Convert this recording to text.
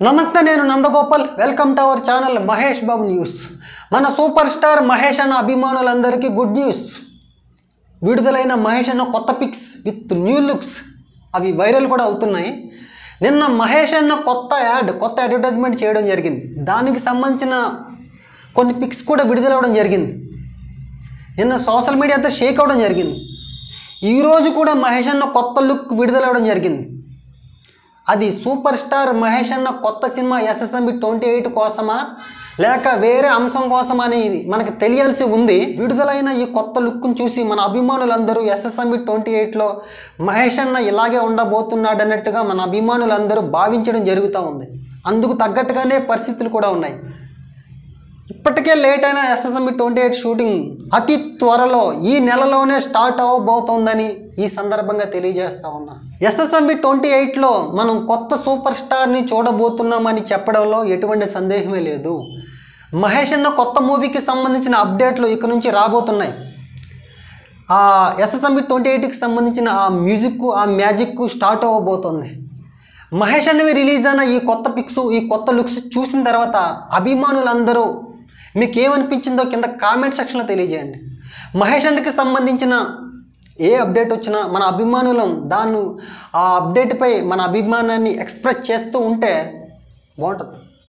నమస్తే నేను Nandagopal welcome to our channel Mahesh Babu news మన సూపర్ స్టార్ మహేష్ అన్న అభిమానులందరికీ గుడ్ న్యూస్ విడుదలైన మహేష్ అన్న కొత్త పిక్స్ విత్ న్యూ లుక్స్ అవి వైరల్ కూడా అవుతున్నాయి నిన్న మహేష్ అన్న కొత్త యాడ్ కొత్త అడ్వర్టైజ్మెంట్ చేయడం జరిగింది దానికి సంబంధించిన కొన్ని పిక్స్ కూడా విడుదలవ్వడం జరిగింది నిన్న సోషల్ మీడియా అంతా షేక్ అవ్వడం జరిగింది ఈరోజు కూడా మహేష్ అన్న కొత్త లుక్ విడుదలవ్వడం జరిగింది అది సూపర్ స్టార్ మహేష్ అన్న కొత్త సినిమా ఎస్ఎస్ఎంబి ట్వంటీ ఎయిట్ కోసమా లేక వేరే అంశం కోసమా అనేది మనకు తెలియాల్సి ఉంది విడుదలైన ఈ కొత్త లుక్ను చూసి మన అభిమానులందరూ ఎస్ఎస్ఎంబి ట్వంటీ ఎయిట్లో మహేష్ అన్న ఇలాగే ఉండబోతున్నాడు అన్నట్టుగా మన అభిమానులందరూ భావించడం జరుగుతూ ఉంది అందుకు తగ్గట్టుగానే పరిస్థితులు కూడా ఉన్నాయి ఇప్పటికే లేట్ అయిన ఎస్ఎస్ఎంబి ట్వంటీ ఎయిట్ షూటింగ్ అతి త్వరలో ఈ నెలలోనే స్టార్ట్ అవ్వబోతోందని ఈ సందర్భంగా తెలియజేస్తా ఉన్నా ఎస్ఎస్ఎంబి ట్వంటీ ఎయిట్లో మనం కొత్త సూపర్ స్టార్ని చూడబోతున్నామని చెప్పడంలో ఎటువంటి సందేహమే లేదు మహేష్ అన్న కొత్త మూవీకి సంబంధించిన అప్డేట్లు ఇక నుంచి రాబోతున్నాయి ఆ ఎస్ఎస్ఎంబి ట్వంటీ ఎయిట్కి సంబంధించిన ఆ మ్యూజిక్ ఆ మ్యాజిక్ స్టార్ట్ అవ్వబోతోంది మహేష్ అన్నవి రిలీజ్ అయిన ఈ కొత్త పిక్స్ ఈ కొత్త లుక్స్ చూసిన తర్వాత అభిమానులందరూ మీకు ఏమనిపించిందో కింద కామెంట్ సెక్షన్లో తెలియజేయండి మహేష్ అన్నకి సంబంధించిన ఏ అప్డేట్ వచ్చినా మన అభిమానులం దాన్ని ఆ అప్డేట్పై మన అభిమానాన్ని ఎక్స్ప్రెస్ చేస్తూ ఉంటే బాగుంటుంది